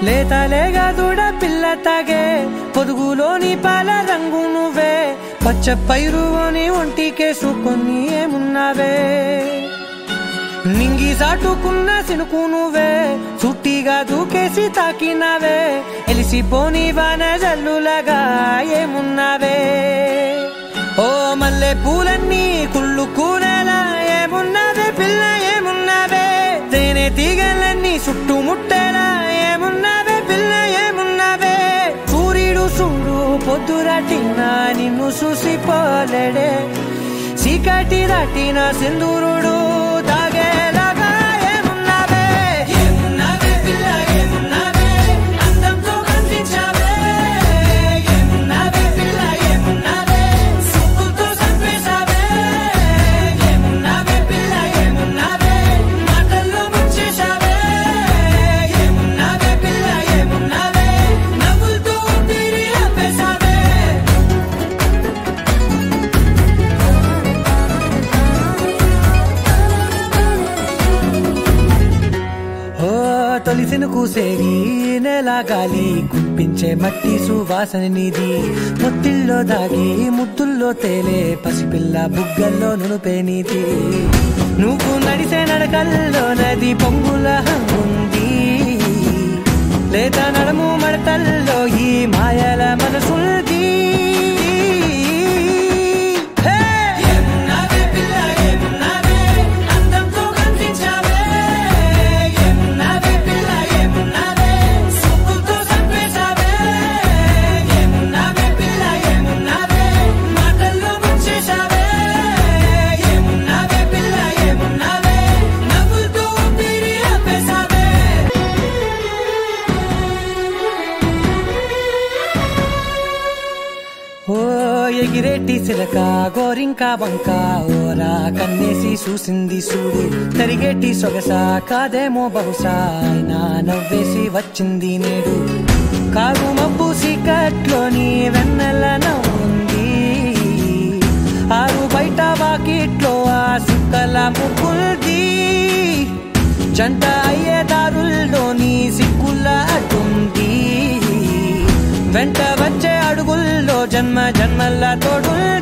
లేత లేగా దూడ పిల్ల తాగే పొదుగులోని పాల రంగు నువ్వే పచ్చ పైరుని ఒంటికేసుకొని ఏమున్నావే నింగి సాటుకున్న సినుకు నువ్వే చుట్టిగా దూకేసి తాకినావే ఎలిసిపోని వాన జల్లులగా ఏమున్నావే ఓ మల్లె పూలన్నీ కుళ్ళు కూనేలా ఏమున్నావే పిల్ల ఏమున్నావే తేనె తీగలన్నీ చుట్టుముట్టేలా ఏమున్నావే పిల్ల ఏమున్నావే సూర్యుడు చూడు పొద్దురాటిన నిన్ను చూసిపోలేడే చీకటి దాటిన సింధూరుడు తాగేలాగా ఏమున్నావే ఏమున్నావే పిల్ల ఏమున్నావే అందంతో కనిపించావే ఏమున్నావే పిల్ల ఏమున్నావే సుక్కుతో చంపేశావే ఏమున్నావే పిల్ల ఏమున్నావే మాటల్లో ముంచేశావే ఏమున్నావే పిల్ల ఏమున్నావే నవ్వులతో ఊపిరి ఆపేశావే ఓ తొలిసిన కూసేరి నెల గాలి గుప్పించే మట్టి సువాసన నిధి ముత్తిల్లో దాగి ముద్దుల్లో తేలే పసిపిల్ల బుగ్గల్లో నునుపే నీది నువ్వు నడిసే నడకల్లో నది పొంగుల హంగుంది లేత నడము మడతల్లో ఈ మాయల మనసుంది హే! ఏమున్నావే పిల్ల ఏమున్నావే అందంతో కనిపించావే ఏమున్నావే పిల్ల ఏమున్నావే సుక్కుతో చంపేశావే ఏమున్నావే పిల్ల ఏమున్నావే మాటల్లో ముంచేశావే ఏమున్నావే పిల్ల ఏమున్నావే నవ్వులతో ఊపిరి ఆపేశావే ఓ ఎగిరేటి సిలక గోరింక వంక ఓరా కన్నేసి చూసింది చూడు తరిగేటి సొగస కాదేమో బహుశా అయినా నవ్వేసి వచ్చింది నేడు కారు మబ్బు సీకట్లోని వెన్నెల నవ్వుంది ఆరు బయట వాకిట్లో ఆ సుక్కల ముగ్గుల్ది జంట అయ్యే దారుల్లోని సిక్కుల అడ్డుంది వెంట వచ్చే అడుగుల్లో జన్మ జన్మల తోడుంది